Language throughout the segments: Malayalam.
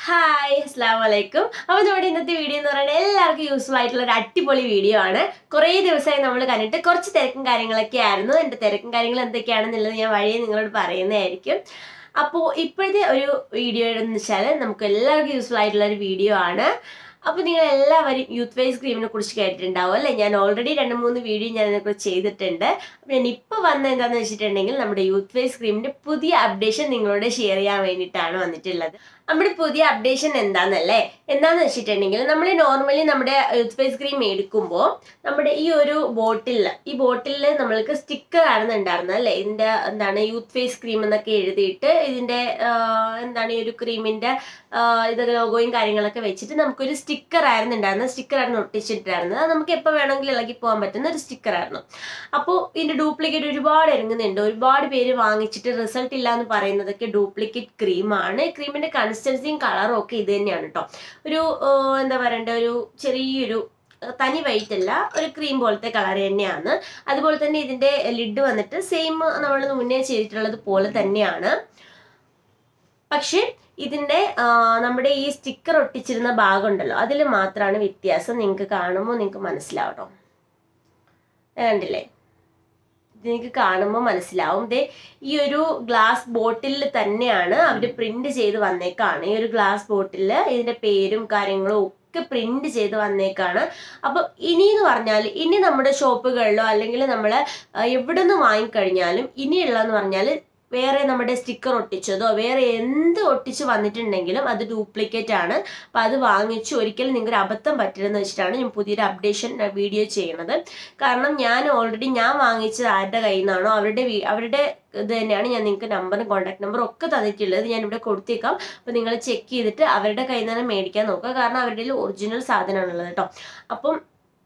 ഹായ് അസ്സാം വലൈക്കും അപ്പോൾ നമ്മുടെ ഇന്നത്തെ വീഡിയോ എന്ന് പറയുന്നത് എല്ലാവർക്കും യൂസ്ഫുൾ ആയിട്ടുള്ള ഒരു അടിപൊളി വീഡിയോ ആണ് കുറേ ദിവസമായി നമ്മൾ കണ്ടിട്ട് കുറച്ച് തിരക്കും കാര്യങ്ങളൊക്കെ ആയിരുന്നു എൻ്റെ തിരക്കും കാര്യങ്ങൾ എന്തൊക്കെയാണെന്നുള്ളത് ഞാൻ വഴിയെ നിങ്ങളോട് പറയുന്നതായിരിക്കും അപ്പോൾ ഇപ്പോഴത്തെ ഒരു വീഡിയോ എന്ന് വെച്ചാൽ നമുക്ക് എല്ലാവർക്കും യൂസ്ഫുൾ ആയിട്ടുള്ള ഒരു വീഡിയോ ആണ് അപ്പോൾ നിങ്ങൾ എല്ലാവരും യൂത്ത് ഫേസ് ക്രീമിനെ കുറിച്ച് കേട്ടിട്ടുണ്ടാവും അല്ലേ ഞാൻ ഓൾറെഡി രണ്ട് മൂന്ന് വീഡിയോ ഞാൻ ഇതിനെക്കുറിച്ച് ചെയ്തിട്ടുണ്ട് അപ്പോൾ ഞാൻ ഇപ്പോൾ വന്ന എന്താണെന്ന് വെച്ചിട്ടുണ്ടെങ്കിൽ നമ്മുടെ യൂത്ത് ഫേസ് ക്രീമിൻ്റെ പുതിയ അപ്ഡേഷൻ നിങ്ങളോട് ഷെയർ ചെയ്യാൻ വേണ്ടിയിട്ടാണ് വന്നിട്ടുള്ളത് നമ്മുടെ പുതിയ അപ്ഡേഷൻ എന്താണെന്നല്ലേ എന്താന്ന് വെച്ചിട്ടുണ്ടെങ്കിൽ നമ്മൾ നോർമലി നമ്മുടെ യൂത്ത് ഫേസ് ക്രീം എടുക്കുമ്പോൾ നമ്മുടെ ഈ ഒരു ബോട്ടിൽ ഈ ബോട്ടിലിൽ നമ്മൾക്ക് സ്റ്റിക്കർ ആണ് ഉണ്ടായിരുന്നത് അല്ലേ ഇതിൻ്റെ എന്താണ് യൂത്ത് ഫേസ് ക്രീം എന്നൊക്കെ എഴുതിയിട്ട് ഇതിൻ്റെ എന്താണ് ഈ ഒരു ക്രീമിൻ്റെ ഇത് ലോഗോയും കാര്യങ്ങളൊക്കെ വെച്ചിട്ട് നമുക്കൊരു സ്റ്റിക്കർ ആയിരുന്നു ഉണ്ടായിരുന്നത് സ്റ്റിക്കർ ആയിരുന്നു ഒട്ടിച്ചിട്ടായിരുന്നത് അത് നമുക്ക് എപ്പോൾ വേണമെങ്കിലും ഇളകി പോകാൻ പറ്റുന്ന ഒരു സ്റ്റിക്കർ ആയിരുന്നു അപ്പോൾ ഇതിൻ്റെ ഡ്യൂപ്ലിക്കേറ്റ് ഒരുപാട് ഇറങ്ങുന്നുണ്ട് ഒരുപാട് പേര് വാങ്ങിച്ചിട്ട് റിസൾട്ട് ഇല്ല എന്ന് പറയുന്നതൊക്കെ ഡ്യൂപ്ലിക്കേറ്റ് ക്രീമാണ് ക്രീമിൻ്റെ കൺസിസ്റ്റൻസിയും കളറും ഒക്കെ ഇത് തന്നെയാണ് കേട്ടോ ഒരു എന്താ പറയണ്ട ഒരു ചെറിയൊരു തനി വൈറ്റ് അല്ല ഒരു ക്രീം പോലത്തെ കളർ തന്നെയാണ് അതുപോലെ തന്നെ ഇതിന്റെ ലിഡ് വന്നിട്ട് സെയിം നമ്മൾ മുന്നേ ചെയ്തിട്ടുള്ളത് പോലെ തന്നെയാണ് പക്ഷേ ഇതിന്റെ നമ്മുടെ ഈ സ്റ്റിക്കർ ഒട്ടിച്ചിരുന്ന ഭാഗം ഉണ്ടല്ലോ അതിൽ മാത്രമാണ് വ്യത്യാസം നിങ്ങൾക്ക് കാണുമ്പോൾ നിങ്ങൾക്ക് മനസ്സിലാവട്ടോ കണ്ടില്ലേ നിങ്ങൾക്ക് കാണുമ്പോൾ മനസ്സിലാവും ദേ ഈ ഒരു ഗ്ലാസ് ബോട്ടിലിൽ തന്നെയാണ് അവർ പ്രിന്റ് ചെയ്ത് വന്നേക്കാണ് ഈ ഒരു ഗ്ലാസ് ബോട്ടിലിൽ ഇതിന്റെ പേരും കാര്യങ്ങളും ഒക്കെ പ്രിന്റ് ചെയ്ത് വന്നേക്കാണ് അപ്പം ഇനി എന്ന് പറഞ്ഞാൽ ഇനി നമ്മുടെ ഷോപ്പുകളിലോ അല്ലെങ്കിൽ നമ്മൾ എവിടെ നിന്ന് വാങ്ങിക്കഴിഞ്ഞാലും ഇനിയുള്ളതെന്ന് പറഞ്ഞാൽ വേറെ നമ്മുടെ സ്റ്റിക്കർ ഒട്ടിച്ചതോ വേറെ എന്ത് ഒട്ടിച്ച് വന്നിട്ടുണ്ടെങ്കിലും അത് ഡ്യൂപ്ലിക്കേറ്റ് ആണ് അപ്പം അത് വാങ്ങിച്ച് ഒരിക്കലും നിങ്ങൾക്ക് അബദ്ധം പറ്റരുതെന്ന് വെച്ചിട്ടാണ് ഞാൻ പുതിയൊരു അപ്ഡേഷൻ വീഡിയോ ചെയ്യുന്നത് കാരണം ഞാൻ ഓൾറെഡി ഞാൻ വാങ്ങിച്ചത് ആരുടെ കയ്യിൽ നിന്നാണോ അവരുടെ അവരുടെ ഇത് തന്നെയാണ് ഞാൻ നിങ്ങൾക്ക് നമ്പറും കോൺടാക്ട് നമ്പറും ഒക്കെ തന്നിട്ടുള്ളത് ഞാൻ ഇവിടെ കൊടുത്തേക്കാം അപ്പോൾ നിങ്ങൾ ചെക്ക് ചെയ്തിട്ട് അവരുടെ കയ്യിൽ നിന്ന് മേടിക്കാൻ നോക്കുക കാരണം അവരുടെ ഒറിജിനൽ സാധനമാണുള്ളത് കേട്ടോ അപ്പം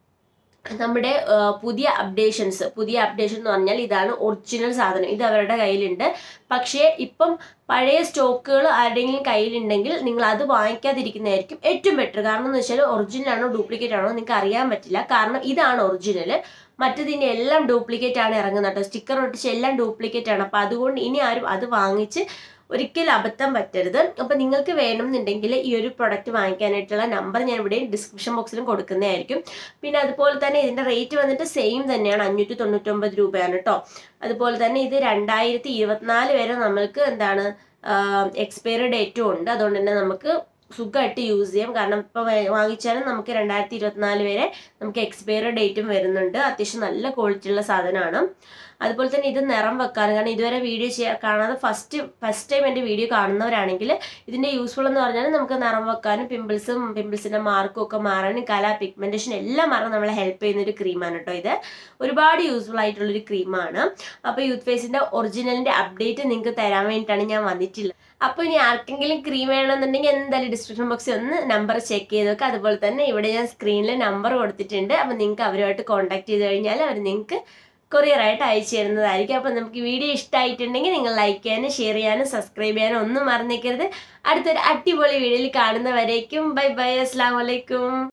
നമ്മുടെ പുതിയ അപ്ഡേഷൻസ് പുതിയ അപ്ഡേഷൻ എന്ന് പറഞ്ഞാൽ ഇതാണ് ഒറിജിനൽ സാധനം ഇത് അവരുടെ കയ്യിലുണ്ട് പക്ഷേ ഇപ്പം പഴയ സ്റ്റോക്കുകൾ ആരുടെയെങ്കിലും കയ്യിലുണ്ടെങ്കിൽ നിങ്ങൾ അത് വാങ്ങിക്കാതിരിക്കുന്നതായിരിക്കും ഏറ്റവും ബെറ്റർ കാരണം എന്ന് വെച്ചാൽ ഒറിജിനൽ ആണോ ഡ്യൂപ്ലിക്കേറ്റ് ആണോ നിങ്ങൾക്ക് അറിയാൻ പറ്റില്ല കാരണം ഇതാണ് ഒറിജിനൽ മറ്റതിൻ്റെ എല്ലാം ഡ്യൂപ്ലിക്കേറ്റ് ആണ് ഇറങ്ങുന്നത് കേട്ടോ സ്റ്റിക്കർ ഒട്ടിച്ച് എല്ലാം ഡ്യൂപ്ലിക്കേറ്റ് ആണ് അപ്പോൾ അതുകൊണ്ട് ഇനി ആരും അത് വാങ്ങിച്ച് ഒരിക്കലും അബദ്ധം പറ്റരുത് അപ്പോൾ നിങ്ങൾക്ക് വേണമെന്നുണ്ടെങ്കിൽ ഈ ഒരു പ്രൊഡക്റ്റ് വാങ്ങിക്കാനായിട്ടുള്ള നമ്പർ ഞാൻ ഇവിടെ ഡിസ്ക്രിപ്ഷൻ ബോക്സിലും കൊടുക്കുന്നതായിരിക്കും പിന്നെ അതുപോലെ തന്നെ ഇതിൻ്റെ റേറ്റ് വന്നിട്ട് സെയിം തന്നെയാണ് അഞ്ഞൂറ്റി തൊണ്ണൂറ്റൊമ്പത് രൂപയാണ് കേട്ടോ അതുപോലെ തന്നെ ഇത് രണ്ടായിരത്തി ഇരുപത്തിനാല് വരെ നമ്മൾക്ക് എന്താണ് എക്സ്പയറി ഡേറ്റും ഉണ്ട് അതുകൊണ്ട് തന്നെ നമുക്ക് സുഖമായിട്ട് യൂസ് ചെയ്യാം കാരണം ഇപ്പോൾ വാങ്ങിച്ചാലും നമുക്ക് രണ്ടായിരത്തി ഇരുപത്തിനാല് വരെ നമുക്ക് എക്സ്പയറി ഡേറ്റും വരുന്നുണ്ട് അത്യാവശ്യം നല്ല ക്വാളിറ്റി ഉള്ള സാധനമാണ് അതുപോലെ തന്നെ ഇത് നിറം വെക്കാൻ കാരണം ഇതുവരെ വീഡിയോ ചെയ്യാൻ കാണാതെ ഫസ്റ്റ് ഫസ്റ്റ് ടൈം എൻ്റെ വീഡിയോ കാണുന്നവരാണെങ്കിൽ ഇതിൻ്റെ യൂസ്ഫുൾ എന്ന് പറഞ്ഞാൽ നമുക്ക് നിറം വെക്കാനും പിമ്പിൾസും പിമ്പിൾസിൻ്റെ മാർക്കും ഒക്കെ മാറാനും കല പിഗ്മെൻറ്റേഷൻ എല്ലാം മാറാൻ നമ്മളെ ഹെൽപ്പ് ചെയ്യുന്ന ഒരു ക്രീമാണ് കേട്ടോ ഇത് ഒരുപാട് യൂസ്ഫുൾ ആയിട്ടുള്ളൊരു ക്രീമാണ് അപ്പോൾ യൂത്ത് ഫേസിൻ്റെ ഒറിജിനലിൻ്റെ അപ്ഡേറ്റ് നിങ്ങൾക്ക് തരാൻ വേണ്ടിയിട്ടാണ് ഞാൻ വന്നിട്ടുള്ളത് അപ്പോൾ ഇനി ആർക്കെങ്കിലും ക്രീം വേണമെന്നുണ്ടെങ്കിൽ എന്തായാലും ഡിസ്ക്രിപ്ഷൻ ബോക്സിൽ ഒന്ന് നമ്പർ ചെക്ക് ചെയ്ത് വെക്കുക അതുപോലെ തന്നെ ഇവിടെ ഞാൻ സ്ക്രീനിൽ നമ്പർ കൊടുത്തിട്ടുണ്ട് അപ്പോൾ നിങ്ങൾക്ക് അവരുമായിട്ട് കോൺടാക്ട് ചെയ്ത് കഴിഞ്ഞാൽ അവർ നിങ്ങൾക്ക് കൊറിയറായിട്ട് അയച്ചു തരുന്നതായിരിക്കും അപ്പോൾ നമുക്ക് വീഡിയോ ഇഷ്ടമായിട്ടുണ്ടെങ്കിൽ നിങ്ങൾ ലൈക്ക് ചെയ്യാനും ഷെയർ ചെയ്യാനും സബ്സ്ക്രൈബ് ചെയ്യാനും ഒന്നും മറന്നേക്കരുത് അടുത്തൊരു അടിപൊളി വീഡിയോയിൽ കാണുന്നവരേക്കും ബൈ ബൈ അസ്സാം വലൈക്കും